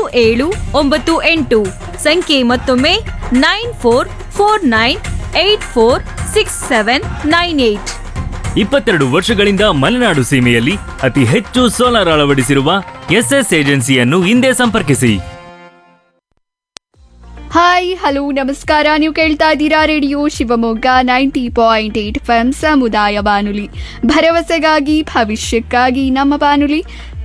ಏಳು ಒಂಬತ್ತು ಎಂಟು ಸಂಖ್ಯೆ ಮತ್ತೊಮ್ಮೆ nine four four nine eight four six seven nine eight ಇಪ್ಪತ್ತೆರಡು ವರ್ಷಗಳಿಂದ ಮಲೆನಾಡು ಸೀಮೆಯಲ್ಲಿ ಅತಿ ಹೆಚ್ಚು ಸೋಲಾರ್ ಅಳವಡಿಸಿರುವ ಎಸ್ಎಸ್ ಏಜೆನ್ಸಿಯನ್ನು ಹಿಂದೆ ಸಂಪರ್ಕಿಸಿ ಹಾಯ್ ಹಲೋ ನಮಸ್ಕಾರ ನೀವು ಕೇಳ್ತಾ ಇದ್ದೀರಾ radio Shivamogga ninety point eight F M ಸಮುದಾಯ ಬಾನುಲಿ ಭರವಸೆಗಾಗಿ ಭವಿಷ್ಯಕ್ಕಾಗಿ ನಮ್ಮ ಬಾನುಲಿ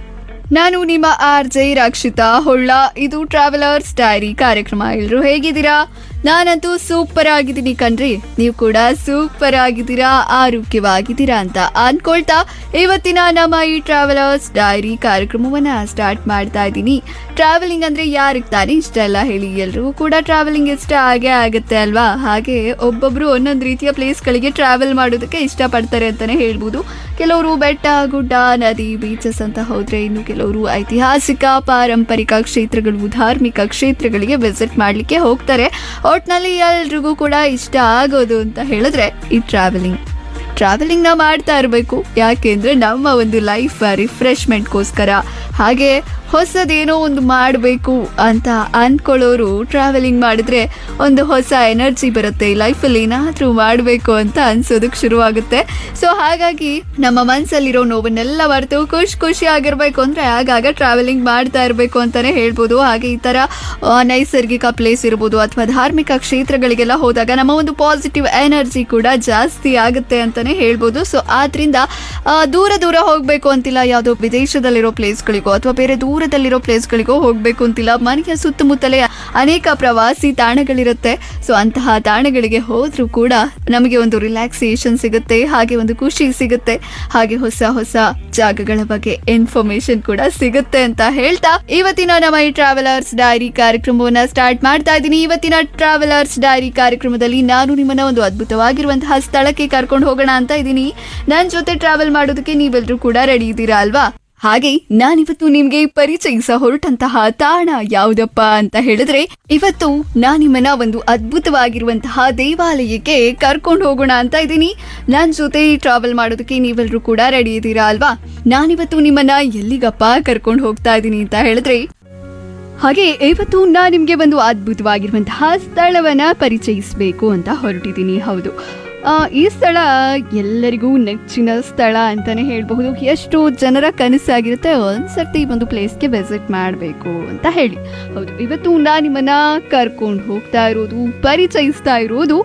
ನಾನು ನಿಮ್ಮ ಆರ್ ಜೆ ರಕ್ಷಿತಾ ಹೊಳ್ಳ ಇದು ಟ್ರಾವೆಲರ್ಸ್ ಡೈರಿ ಕಾರ್ಯಕ್ರಮ ಎಲ್ಲರೂ ಹೇಗಿದ್ದೀರಾ ನಾನಂತೂ ಸೂಪರ್ ಆಗಿದ್ದೀನಿ ಕಣ್ರಿ ನೀವು ಕೂಡ ಸೂಪರ್ ಆಗಿದ್ದೀರಾ ಆರೋಗ್ಯವಾಗಿದ್ದೀರಾ ಅಂತ ಅನ್ಕೊಳ್ತಾ ಇವತ್ತಿನ ನಮ್ಮ ಈ ಟ್ರಾವೆಲರ್ಸ್ ಡೈರಿ ಕಾರ್ಯಕ್ರಮವನ್ನ ಸ್ಟಾರ್ಟ್ ಮಾಡ್ತಾ ಇದ್ದೀನಿ ಟ್ರಾವೆಲಿಂಗ್ ಅಂದ್ರೆ ಯಾರಿಗೆ ತಾನೇ ಇಷ್ಟ ಇಲ್ಲ ಹೇಳಿ ಎಲ್ರಿಗೂ ಕೂಡ ಟ್ರಾವೆಲಿಂಗ್ ಇಷ್ಟ ಆಗೇ ಆಗುತ್ತೆ ಅಲ್ವಾ ಹಾಗೆ ಒಬ್ಬೊಬ್ರು ಒಂದೊಂದು ರೀತಿಯ ಪ್ಲೇಸ್ಗಳಿಗೆ ಟ್ರಾವೆಲ್ ಮಾಡೋದಕ್ಕೆ ಇಷ್ಟಪಡ್ತಾರೆ ಅಂತಾನೆ ಹೇಳ್ಬೋದು ಕೆಲವರು ಬೆಟ್ಟ ಗುಡ್ಡ ನದಿ ಬೀಚಸ್ ಅಂತ ಹೋದ್ರೆ ಇನ್ನು ಕೆಲವರು ಐತಿಹಾಸಿಕ ಪಾರಂಪರಿಕ ಕ್ಷೇತ್ರಗಳು ಧಾರ್ಮಿಕ ಕ್ಷೇತ್ರಗಳಿಗೆ ವಿಸಿಟ್ ಮಾಡ್ಲಿಕ್ಕೆ ಹೋಗ್ತಾರೆ ಒಟ್ನಲ್ಲಿ ಎಲ್ರಿಗೂ ಕೂಡ ಇಷ್ಟ ಆಗೋದು ಅಂತ ಹೇಳಿದ್ರೆ ಈ ಟ್ರಾವೆಲಿಂಗ್ ಟ್ರಾವೆಲಿಂಗ್ನ ಮಾಡ್ತಾ ಇರಬೇಕು ಯಾಕೆಂದ್ರೆ ನಮ್ಮ ಒಂದು ಲೈಫ್ ರಿಫ್ರೆಶ್ಮೆಂಟ್ಗೋಸ್ಕರ ಹಾಗೆ ಹೊಸದೇನೋ ಒಂದು ಮಾಡಬೇಕು ಅಂತ ಅನ್ಕೊಳ್ಳೋರು ಟ್ರಾವೆಲಿಂಗ್ ಮಾಡಿದ್ರೆ ಒಂದು ಹೊಸ ಎನರ್ಜಿ ಬರುತ್ತೆ ಲೈಫಲ್ಲಿ ಏನಾದರೂ ಮಾಡಬೇಕು ಅಂತ ಅನ್ಸೋದಕ್ಕೆ ಶುರುವಾಗುತ್ತೆ ಸೊ ಹಾಗಾಗಿ ನಮ್ಮ ಮನಸ್ಸಲ್ಲಿರೋ ನೋವನ್ನೆಲ್ಲ ಮರೆತು ಖುಷಿ ಖುಷಿ ಆಗಿರ್ಬೇಕು ಅಂದರೆ ಆಗಾಗ ಟ್ರಾವೆಲಿಂಗ್ ಮಾಡ್ತಾ ಇರಬೇಕು ಅಂತಲೇ ಹೇಳ್ಬೋದು ಹಾಗೆ ಈ ಥರ ಆ, ನೈಸರ್ಗಿಕ ಪ್ಲೇಸ್ ಇರ್ಬೋದು ಅಥವಾ ಧಾರ್ಮಿಕ ಕ್ಷೇತ್ರಗಳಿಗೆಲ್ಲ ಹೋದಾಗ ನಮ್ಮ ಒಂದು ಪಾಸಿಟಿವ್ ಎನರ್ಜಿ ಕೂಡ ಜಾಸ್ತಿ ಆಗುತ್ತೆ ಅಂತಲೇ ಹೇಳ್ಬೋದು ಸೊ ಆದ್ರಿಂದ ಆ, ದೂರ ದೂರ ಹೋಗಬೇಕು ಅಂತಿಲ್ಲ ಯಾವುದೋ ವಿದೇಶದಲ್ಲಿರೋ ಪ್ಲೇಸ್ಗಳಿಗೋ ಅಥವಾ ಬೇರೆ ದೂರದಲ್ಲಿರೋ ಪ್ಲೇಸ್ಗಳಿಗೋ ಹೋಗಬೇಕು ಅಂತಿಲ್ಲ ಮನೆಯ ಸುತ್ತಮುತ್ತಲೇ ಅನೇಕ ಪ್ರವಾಸಿ ತಾಣಗಳಿರುತ್ತೆ ಸೊ ಅಂತಹ ತಾಣಗಳಿಗೆ ಹೋದ್ರೂ ಕೂಡ ನಮಗೆ ಒಂದು ರಿಲ್ಯಾಕ್ಸೇಷನ್ ಸಿಗುತ್ತೆ ಹಾಗೆ ಒಂದು ಖುಷಿ ಸಿಗುತ್ತೆ ಹಾಗೆ ಹೊಸ ಹೊಸ ಜಾಗಗಳ ಬಗ್ಗೆ ಇನ್ಫಾರ್ಮೇಶನ್ ಕೂಡ ಸಿಗುತ್ತೆ ಅಂತ ಹೇಳ್ತಾ ಇವತ್ತಿನ ನಮ್ಮ ಈ ಟ್ರಾವೆಲರ್ಸ್ ಡೈರಿ ಕಾರ್ಯಕ್ರಮವನ್ನ ಸ್ಟಾರ್ಟ್ ಮಾಡ್ತಾ ಇದ್ದೀನಿ ಇವತ್ತಿನ ಟ್ರಾವೆಲರ್ಸ್ ಡೈರಿ ಕಾರ್ಯಕ್ರಮದಲ್ಲಿ ನಾನು ನಿಮ್ಮನ್ನ ಒಂದು ಅದ್ಭುತವಾಗಿರುವಂತಹ ಸ್ಥಳಕ್ಕೆ ಕರ್ಕೊಂಡು ಹೋಗೋಣ ಅಂತ ಇದ್ದೀನಿ ನನ್ನ ಜೊತೆ ಟ್ರಾವೆಲ್ ಮಾಡೋದಕ್ಕೆ ನೀವೆಲ್ಲರೂ ಕೂಡ ರೆಡಿ ಇದ್ದೀರಾ ಅಲ್ವಾ ಹಾಗೆ ನಾನಿವತ್ತು ನಿಮ್ಗೆ ಪರಿಚಯಿಸ ಹೊರಟಂತಹ ತಾಣ ಯಾವುದಪ್ಪ ಅಂತ ಹೇಳಿದ್ರೆ ಇವತ್ತು ನಾನ್ ನಿಮ್ಮನ್ನ ಒಂದು ಅದ್ಭುತವಾಗಿರುವಂತಹ ದೇವಾಲಯಕ್ಕೆ ಕರ್ಕೊಂಡು ಹೋಗೋಣ ಅಂತ ಇದ್ದೀನಿ ನನ್ ಜೊತೆ ಟ್ರಾವೆಲ್ ಮಾಡೋದಕ್ಕೆ ನೀವೆಲ್ಲರೂ ಕೂಡ ರೆಡಿ ಇದ್ದೀರಾ ಅಲ್ವಾ ನಾನಿವತ್ತು ನಿಮ್ಮನ್ನ ಎಲ್ಲಿಗಪ್ಪ ಕರ್ಕೊಂಡು ಹೋಗ್ತಾ ಇದ್ದೀನಿ ಅಂತ ಹೇಳಿದ್ರೆ ಹಾಗೆ ಇವತ್ತು ನಾನು ನಿಮಗೆ ಒಂದು ಅದ್ಭುತವಾಗಿರುವಂತಹ ಸ್ಥಳವನ್ನ ಪರಿಚಯಿಸಬೇಕು ಅಂತ ಹೊರಟಿದ್ದೀನಿ ಹೌದು ಆ, ಈ ಸ್ಥಳ ಎಲ್ಲರಿಗೂ ನೆಚ್ಚಿನ ಸ್ಥಳ ಅಂತಾನೆ ಹೇಳಬಹುದು ಎಷ್ಟು ಜನರ ಕನಸಾಗಿರುತ್ತೆ ಒಂದ್ಸರ್ತಿ ಈ ಒಂದು ಪ್ಲೇಸ್ಗೆ ವಿಸಿಟ್ ಮಾಡಬೇಕು ಅಂತ ಹೇಳಿ ಹೌದು ಇವತ್ತು ನಾನು ನಿಮ್ಮನ್ನ ಕರ್ಕೊಂಡು ಹೋಗ್ತಾ ಇರೋದು ಪರಿಚಯಿಸ್ತಾ ಇರೋದು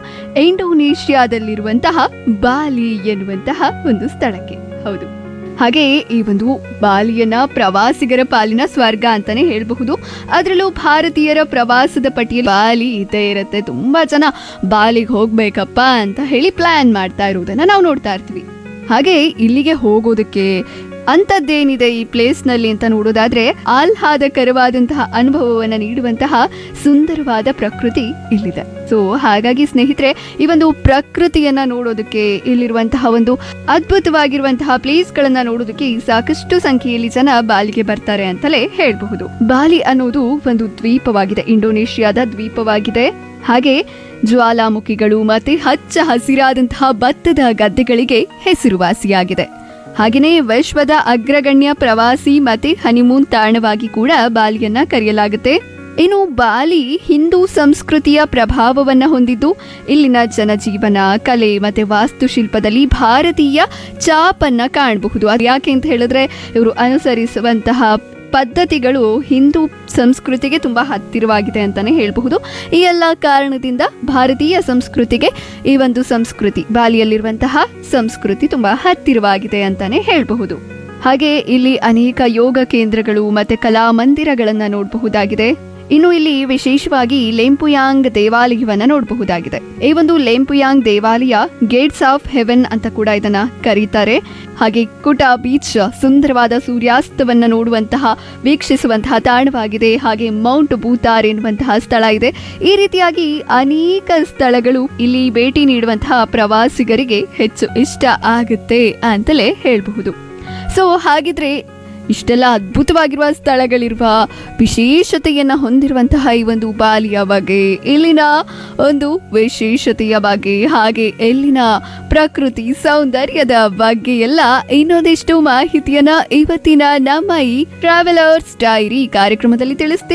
ಇಂಡೋನೇಷ್ಯಾದಲ್ಲಿರುವಂತಹ ಬಾಲಿ ಎನ್ನುವಂತಹ ಒಂದು ಸ್ಥಳಕ್ಕೆ ಹೌದು ಹಾಗೆ ಈ ಒಂದು ಬಾಲಿಯನ್ನ ಪ್ರವಾಸಿಗರ ಪಾಲಿನ ಸ್ವರ್ಗ ಅಂತಾನೆ ಹೇಳಬಹುದು ಅದರಲ್ಲೂ ಭಾರತೀಯರ ಪ್ರವಾಸದ ಪಟ್ಟಿಯಲ್ಲಿ ಬಾಲಿ ಇದ್ದೇ ಇರುತ್ತೆ ತುಂಬಾ ಜನ ಬಾಲಿಗೆ ಹೋಗ್ಬೇಕಪ್ಪ ಅಂತ ಹೇಳಿ ಪ್ಲಾನ್ ಮಾಡ್ತಾ ಇರುವುದನ್ನ ನಾವು ನೋಡ್ತಾ ಇರ್ತೀವಿ ಹಾಗೆ ಇಲ್ಲಿಗೆ ಹೋಗೋದಕ್ಕೆ ಅಂಥದ್ದೇನಿದೆ ಈ ಪ್ಲೇಸ್ನಲ್ಲಿ ಅಂತ ನೋಡೋದಾದ್ರೆ ಆಹ್ಲಾದಕರವಾದಂತಹ ಅನುಭವವನ್ನು ನೀಡುವಂತಹ ಸುಂದರವಾದ ಪ್ರಕೃತಿ ಇಲ್ಲಿದೆ ಸೊ ಹಾಗಾಗಿ ಸ್ನೇಹಿತರೆ ಈ ಒಂದು ಪ್ರಕೃತಿಯನ್ನ ನೋಡೋದಕ್ಕೆ ಇಲ್ಲಿರುವಂತಹ ಒಂದು ಅದ್ಭುತವಾಗಿರುವಂತಹ ಪ್ಲೇಸ್ಗಳನ್ನ ನೋಡೋದಕ್ಕೆ ಸಾಕಷ್ಟು ಸಂಖ್ಯೆಯಲ್ಲಿ ಜನ ಬಾಲಿಗೆ ಬರ್ತಾರೆ ಅಂತಲೇ ಹೇಳಬಹುದು ಬಾಲಿ ಅನ್ನೋದು ಒಂದು ದ್ವೀಪವಾಗಿದೆ ಇಂಡೋನೇಷ್ಯಾದ ದ್ವೀಪವಾಗಿದೆ ಹಾಗೆ ಜ್ವಾಲಾಮುಖಿಗಳು ಮತ್ತೆ ಹಚ್ಚ ಹಸಿರಾದಂತಹ ಭತ್ತದ ಗದ್ದೆಗಳಿಗೆ ಹೆಸರುವಾಸಿಯಾಗಿದೆ ಹಾಗೆಯೇ ವಿಶ್ವದ ಅಗ್ರಗಣ್ಯ ಪ್ರವಾಸಿ ಮತ್ತೆ ಹನಿಮೂನ್ ತಾಣವಾಗಿ ಕೂಡ ಬಾಲಿಯನ್ನ ಕರೆಯಲಾಗುತ್ತೆ ಇನ್ನು ಬಾಲಿ ಹಿಂದೂ ಸಂಸ್ಕೃತಿಯ ಪ್ರಭಾವವನ್ನ ಹೊಂದಿದ್ದು ಇಲ್ಲಿನ ಜನಜೀವನ ಕಲೆ ಮತ್ತೆ ವಾಸ್ತುಶಿಲ್ಪದಲ್ಲಿ ಭಾರತೀಯ ಚಾಪನ್ನ ಕಾಣಬಹುದು ಅದು ಯಾಕೆ ಅಂತ ಹೇಳಿದ್ರೆ ಇವರು ಅನುಸರಿಸುವಂತಹ ಪದ್ಧತಿಗಳು ಹಿಂದೂ ಸಂಸ್ಕೃತಿಗೆ ತುಂಬಾ ಹತ್ತಿರವಾಗಿದೆ ಅಂತಾನೆ ಹೇಳಬಹುದು ಈ ಎಲ್ಲ ಕಾರಣದಿಂದ ಭಾರತೀಯ ಸಂಸ್ಕೃತಿಗೆ ಈ ಒಂದು ಸಂಸ್ಕೃತಿ ಬಾಲಿಯಲ್ಲಿರುವಂತಹ ಸಂಸ್ಕೃತಿ ತುಂಬಾ ಹತ್ತಿರವಾಗಿದೆ ಅಂತಾನೆ ಹೇಳಬಹುದು ಹಾಗೆ ಇಲ್ಲಿ ಅನೇಕ ಯೋಗ ಕೇಂದ್ರಗಳು ಮತ್ತೆ ಕಲಾ ಮಂದಿರಗಳನ್ನ ನೋಡಬಹುದಾಗಿದೆ ಇನ್ನು ಇಲ್ಲಿ ವಿಶೇಷವಾಗಿ ಲೆಂಪುಯಾಂಗ್ ದೇವಾಲಯವನ್ನ ನೋಡಬಹುದಾಗಿದೆ ಈ ಒಂದು ಲೆಂಪುಯಾಂಗ್ ದೇವಾಲಯ ಗೇಟ್ಸ್ ಆಫ್ ಹೆವೆನ್ ಅಂತ ಕೂಡ ಇದನ್ನ ಕರೀತಾರೆ ಹಾಗೆ ಕುಟ ಬೀಚ್ ಸುಂದರವಾದ ಸೂರ್ಯಾಸ್ತವನ್ನ ನೋಡುವಂತಹ ವೀಕ್ಷಿಸುವಂತಹ ತಾಣವಾಗಿದೆ ಹಾಗೆ ಮೌಂಟ್ ಭೂತಾರ್ ಎನ್ನುವಂತಹ ಸ್ಥಳ ಇದೆ ಈ ರೀತಿಯಾಗಿ ಅನೇಕ ಸ್ಥಳಗಳು ಇಲ್ಲಿ ಭೇಟಿ ನೀಡುವಂತಹ ಪ್ರವಾಸಿಗರಿಗೆ ಹೆಚ್ಚು ಇಷ್ಟ ಆಗುತ್ತೆ ಅಂತಲೇ ಹೇಳಬಹುದು ಸೊ ಹಾಗಿದ್ರೆ ಇಷ್ಟೆಲ್ಲ ಅದ್ಭುತವಾಗಿರುವ ಸ್ಥಳಗಳಿರುವ ವಿಶೇಷತೆಯನ್ನ ಹೊಂದಿರುವಂತಹ ಈ ಒಂದು ಬಾಲಿಯ ಬಗ್ಗೆ ಇಲ್ಲಿನ ಒಂದು ವಿಶೇಷತೆಯ ಬಗ್ಗೆ ಹಾಗೆ ಇಲ್ಲಿನ ಪ್ರಕೃತಿ ಸೌಂದರ್ಯದ ಬಗ್ಗೆ ಎಲ್ಲ ಇನ್ನೊಂದಿಷ್ಟು ಮಾಹಿತಿಯನ್ನ ಇವತ್ತಿನ ನಮ್ಮ ಈ ಟ್ರಾವೆಲರ್ಸ್ ಡೈರಿ ಕಾರ್ಯಕ್ರಮದಲ್ಲಿ ತಿಳಿಸ್ತೀನಿ